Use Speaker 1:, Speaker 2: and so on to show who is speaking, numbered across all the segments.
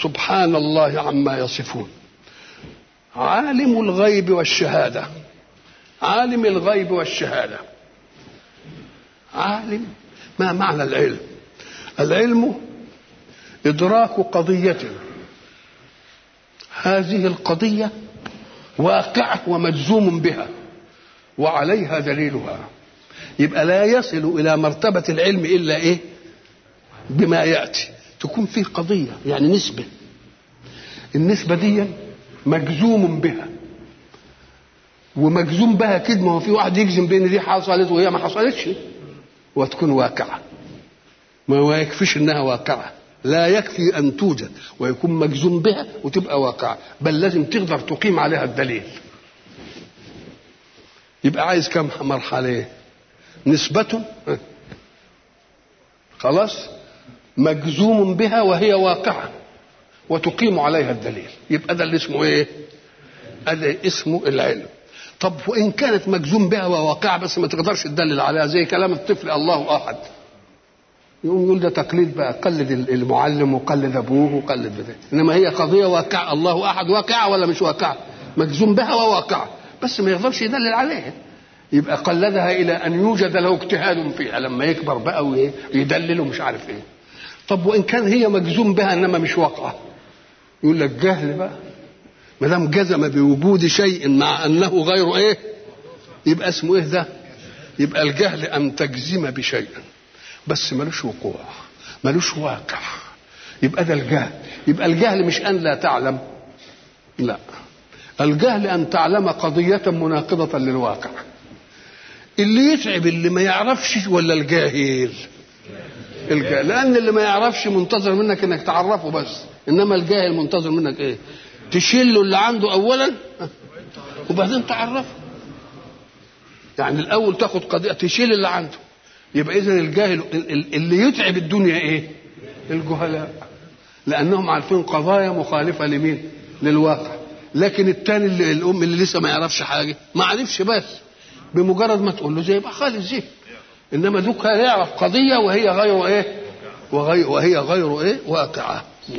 Speaker 1: سبحان الله عما يصفون عالم الغيب والشهاده عالم الغيب والشهاده عالم ما معنى العلم العلم ادراك قضيه هذه القضيه واقعه ومجزوم بها وعليها دليلها يبقى لا يصل الى مرتبه العلم الا ايه بما ياتي تكون فيه قضيه يعني نسبه النسبه دي مجزوم بها ومجزوم بها كده ما هو في واحد يجزم بين دي حصلت وهي ما حصلتش وتكون واقعه ما هو يكفيش انها واقعه لا يكفي ان توجد ويكون مجزوم بها وتبقى واقعه بل لازم تقدر تقيم عليها الدليل يبقى عايز كم مرحله نسبة خلاص مجزوم بها وهي واقعة وتقيم عليها الدليل يبقى ده اللي اسمه ايه هذا اسمه العلم طب وان كانت مجزوم بها وواقعة بس ما تقدرش تدلل عليها زي كلام الطفل الله احد يقوم يقول ده تقليد بقى قلد المعلم وقلد ابوه وقلد بده انما هي قضيه واقعه الله احد واقعه ولا مش واقعه مجزوم بها وواقعه بس ما يقدرش يدلل عليها يبقى قلدها الى ان يوجد له اجتهاد فيها لما يكبر بقى ويدلل ومش عارف ايه طب وان كان هي مجزوم بها انما مش واقعه يقول لك جهل بقى ما دام جزم بوجود شيء مع انه غير ايه يبقى اسمه ايه ده يبقى الجهل ان تجزم بشيء بس ملوش وقوع ملوش واقع يبقى ده الجهل يبقى الجهل مش ان لا تعلم لا الجهل ان تعلم قضيه مناقضه للواقع اللي يتعب اللي ما يعرفش ولا الجاهل الجاهل لان اللي ما يعرفش منتظر منك انك تعرفه بس انما الجاهل منتظر منك ايه تشيل له اللي عنده اولا وبعدين تعرفه يعني الاول تاخد قضيه تشيل اللي عنده يبقى اذا الجاهل اللي يتعب الدنيا ايه الجهلاء لانهم عارفين قضايا مخالفه لمين للواقع لكن الثاني اللي الام اللي لسه ما يعرفش حاجه ما عرفش بس بمجرد ما تقول له زي يبقى خالص زي انما دوك يعرف قضيه وهي غير ايه وغير وهي غير ايه واقعه نعم.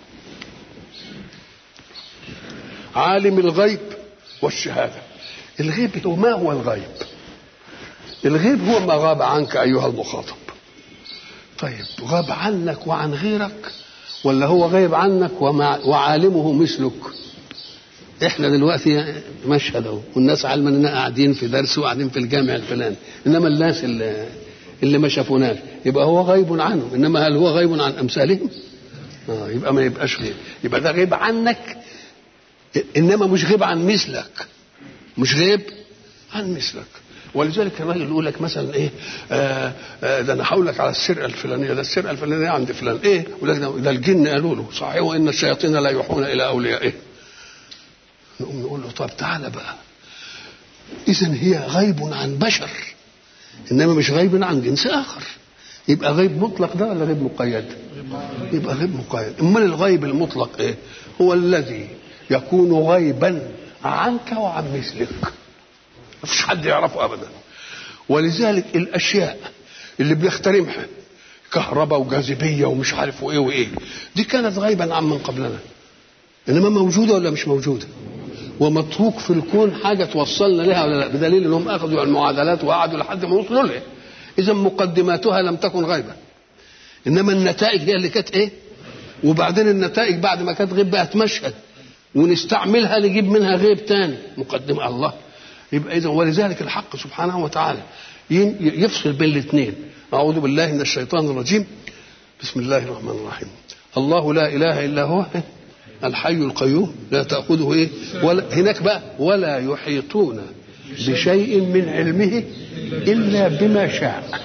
Speaker 1: عالم الغيب والشهاده الغيب هو ما هو الغيب الغيب هو ما غاب عنك ايها المخاطب طيب غاب عنك وعن غيرك ولا هو غيب عنك ومع وعالمه مثلك احنا دلوقتي مشهد اهو والناس علما اننا قاعدين في درس وقاعدين في الجامع الفلاني انما الناس اللي, اللي ما شافوناش يبقى هو غيب عنهم انما هل هو غيب عن امثالهم؟ اه يبقى ما يبقاش غيب يبقى ده غيب عنك انما مش غيب عن مثلك مش غيب عن مثلك ولذلك الراجل يقول لك مثلا ايه آه آه ده انا هقول لك على السرقه الفلانيه ده السرقه الفلانيه عند فلان ايه ده الجن قالوا له صحيح وان الشياطين لا يوحون الى اوليائهم نقوم نقول له طب تعالى بقى اذا هي غيب عن بشر انما مش غيب عن جنس اخر يبقى غيب مطلق ده ولا غيب مقيد يبقى غيب مقيد امال الغيب المطلق ايه هو الذي يكون غيبا عنك وعن مثلك ما فيش حد يعرفه ابدا ولذلك الاشياء اللي بيخترمها كهرباء وجاذبيه ومش عارف وايه وايه دي كانت غيبا عن من قبلنا انما موجوده ولا مش موجوده ومتروك في الكون حاجه توصلنا لها ولا لا بدليل انهم اخذوا المعادلات وقعدوا لحد ما وصلوا لها اذا مقدماتها لم تكن غيبا انما النتائج هي اللي كانت ايه وبعدين النتائج بعد ما كانت غيب بقت مشهد ونستعملها نجيب منها غيب تاني مقدمة الله يبقى إذا ولذلك الحق سبحانه وتعالى يفصل بين الاثنين أعوذ بالله من الشيطان الرجيم بسم الله الرحمن الرحيم الله لا إله إلا هو الحي القيوم لا تأخذه إيه ولا هناك بقى ولا يحيطون بشيء من علمه إلا بما شاء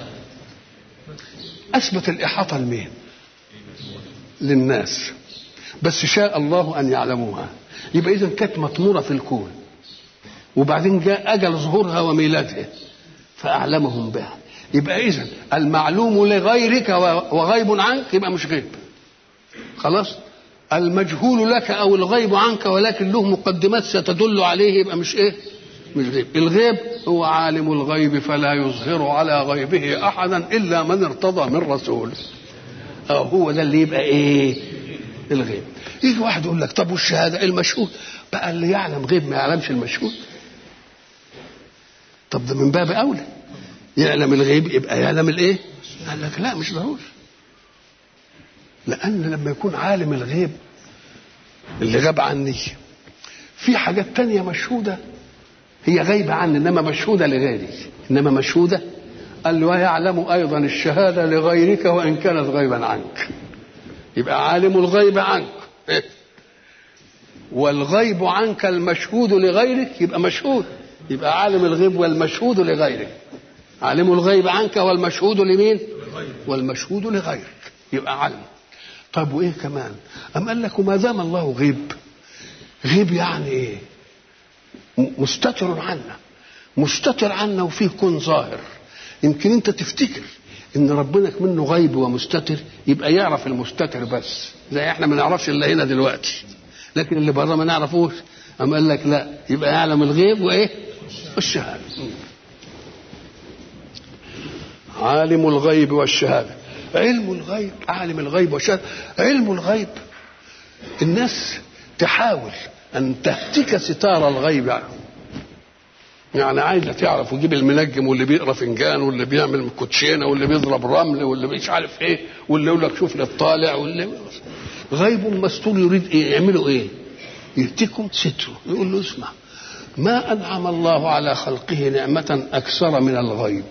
Speaker 1: أثبت الإحاطة لمين للناس بس شاء الله أن يعلموها يبقى إذا كانت مطمورة في الكون وبعدين جاء أجل ظهورها وميلادها فأعلمهم بها يبقى إذا المعلوم لغيرك وغيب عنك يبقى مش غيب خلاص المجهول لك أو الغيب عنك ولكن له مقدمات ستدل عليه يبقى مش إيه مش غيب الغيب هو عالم الغيب فلا يظهر على غيبه أحدا إلا من ارتضى من رسول أو هو ده اللي يبقى إيه الغيب يجي واحد يقول لك طب والشهاده المشهود بقى اللي يعلم غيب ما يعلمش المشهود طب ده من باب اولى يعلم الغيب يبقى يعلم الايه قال لك لا مش ضروري لان لما يكون عالم الغيب اللي غاب عني في حاجات تانية مشهودة هي غايبة عني إنما مشهودة لغيري إنما مشهودة قال له يعلم أيضا الشهادة لغيرك وإن كانت غيبا عنك يبقى عالم الغيب عنك والغيب عنك المشهود لغيرك يبقى مشهود يبقى عالم الغيب والمشهود لغيرك عالم الغيب عنك والمشهود لمين والمشهود لغيرك يبقى علم طيب وايه كمان ام قال لك وما دام الله غيب غيب يعني ايه مستتر عنا مستتر عنا وفيه كون ظاهر يمكن انت تفتكر ان ربنا منه غيب ومستتر يبقى يعرف المستتر بس زي احنا ما نعرفش الا هنا دلوقتي لكن اللي بره ما نعرفوش اما قال لك لا يبقى يعلم الغيب وايه والشهاده عالم الغيب والشهاده علم الغيب عالم الغيب والشهاده علم الغيب الناس تحاول ان تهتك ستار الغيب يعني عايزه تعرف ويجيب المنجم واللي بيقرا فنجان واللي بيعمل كوتشينه واللي بيضرب رمل واللي مش عارف ايه واللي يقول لك شوف لي الطالع واللي غيب مستور يريد ايه يعملوا ايه يهتكم ستره يقول له اسمع ما انعم الله على خلقه نعمه اكثر من الغيب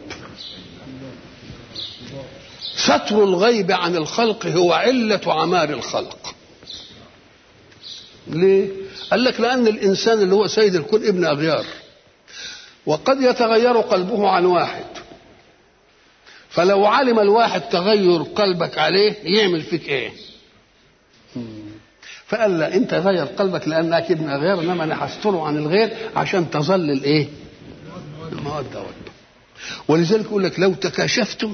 Speaker 1: ستر الغيب عن الخلق هو علة عمار الخلق ليه؟ قال لك لأن الإنسان اللي هو سيد الكون ابن أغيار وقد يتغير قلبه عن واحد فلو علم الواحد تغير قلبك عليه يعمل فيك ايه فقال لا انت غير قلبك لانك ابن غير انما انا هستره عن الغير عشان تظل الايه الموده والبر ولذلك يقول لك لو تكاشفتم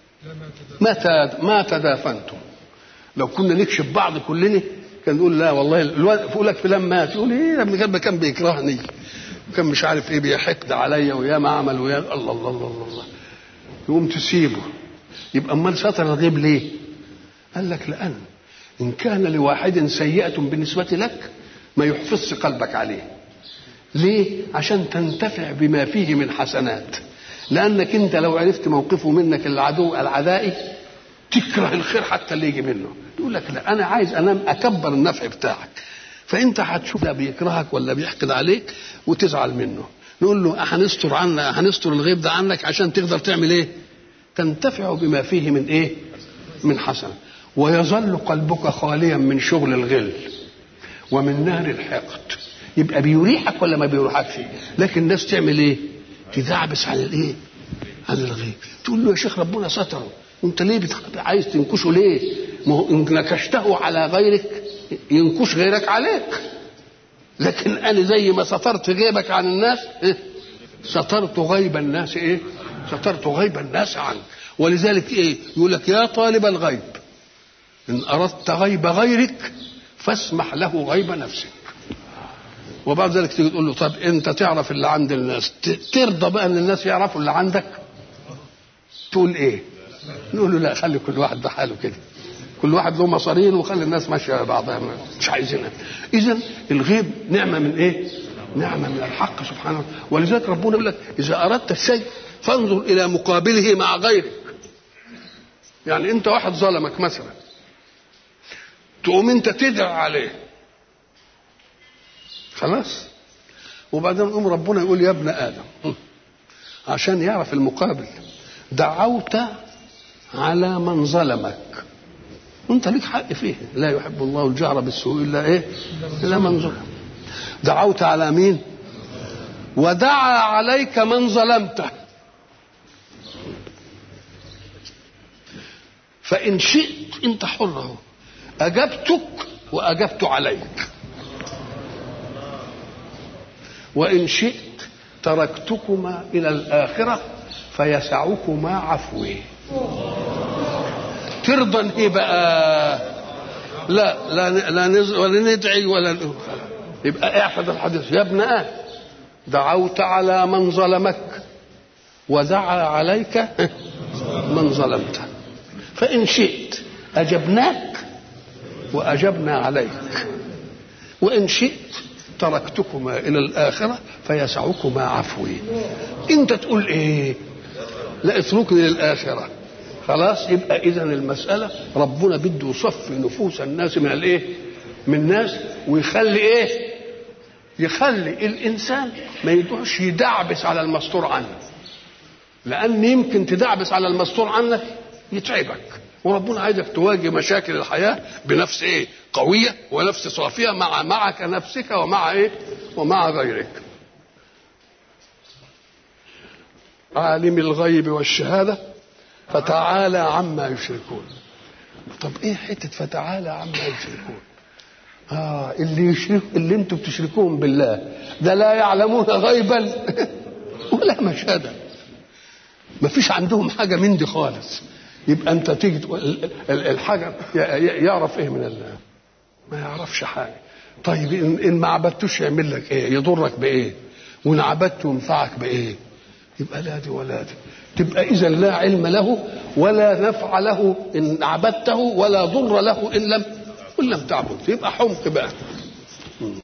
Speaker 1: ما ما تدافنتم لو كنا نكشف بعض كلنا كان نقول لا والله الواد يقول لك فلان مات يقول ايه ده ابن قلبه كان بيكرهني كان مش عارف ايه بيحقد عليا ويا ما عمل ويا الله الله الله الله, الله. يقوم تسيبه يبقى امال ستر الغيب ليه؟ قال لك لان ان كان لواحد سيئه بالنسبه لك ما يحفظش قلبك عليه ليه؟ عشان تنتفع بما فيه من حسنات لانك انت لو عرفت موقفه منك العدو العدائي تكره الخير حتى اللي يجي منه يقول لك لا انا عايز انام اكبر النفع بتاعك فانت هتشوف ده بيكرهك ولا بيحقد عليك وتزعل منه نقول له هنستر عنا هنستر الغيب ده عنك عشان تقدر تعمل ايه تنتفع بما فيه من ايه من حسنه ويظل قلبك خاليا من شغل الغل ومن نار الحقد يبقى بيريحك ولا ما بيريحكش لكن الناس تعمل ايه تدعبس عن الايه عن الغيب تقول له يا شيخ ربنا ستره انت ليه بتخ... عايز تنكشه ليه ما هو ان نكشته على غيرك ينكش غيرك عليك لكن انا زي ما سترت غيبك عن الناس إيه؟ سترت غيب الناس ايه سترت غيب الناس عنك ولذلك ايه يقول لك يا طالب الغيب ان اردت غيب غيرك فاسمح له غيب نفسك وبعد ذلك تيجي تقول له طب انت تعرف اللي عند الناس ترضى بقى ان الناس يعرفوا اللي عندك تقول ايه نقول له لا خلي كل واحد بحاله كده كل واحد له مصارين وخلي الناس ماشيه بعضها مش عايزينها اذا الغيب نعمه من ايه نعمه من الحق سبحانه ولذلك ربنا يقول لك اذا اردت الشيء فانظر الى مقابله مع غيرك يعني انت واحد ظلمك مثلا تقوم انت تدعي عليه خلاص وبعدين يقوم ربنا يقول يا ابن ادم عشان يعرف المقابل دعوت على من ظلمك وانت ليك حق فيه لا يحب الله الجهر بالسوء الا ايه الا من ظلم دعوت على مين ودعا عليك من ظلمته فان شئت انت حر اهو اجبتك واجبت عليك وان شئت تركتكما الى الاخره فيسعكما عفوي ترضى ايه بقى لا لا لا نز... ولا ندعي ولا يبقى احفظ الحديث يا ابن ادم دعوت على من ظلمك ودعا عليك من ظلمته فان شئت اجبناك وأجبنا عليك وإن شئت تركتكما إلى الآخرة فيسعكما عفوي أنت تقول إيه لا اتركني للآخرة خلاص يبقى إذا المسألة ربنا بده يصفي نفوس الناس من الإيه من الناس ويخلي إيه يخلي الإنسان ما يدعش يدعبس على المستور عنه لأن يمكن تدعبس على المستور عنك يتعبك وربنا عايزك تواجه مشاكل الحياة بنفس ايه قوية ونفس صافية مع معك نفسك ومع ايه ومع غيرك عالم الغيب والشهادة فتعالى عما يشركون طب ايه حتة فتعالى عما يشركون اه اللي يشرك اللي انتم بتشركوهم بالله ده لا يعلمون غيبا ولا مشهدا ما فيش عندهم حاجة من دي خالص يبقى انت تيجي الحاجه يعرف ايه من الله ما يعرفش حاجه طيب ان ما عبدتوش يعمل لك ايه يضرك بايه وان عبدته ينفعك بايه يبقى لا دي ولا دي تبقى اذا لا علم له ولا نفع له ان عبدته ولا ضر له ان لم ان لم تعبد يبقى حمق بقى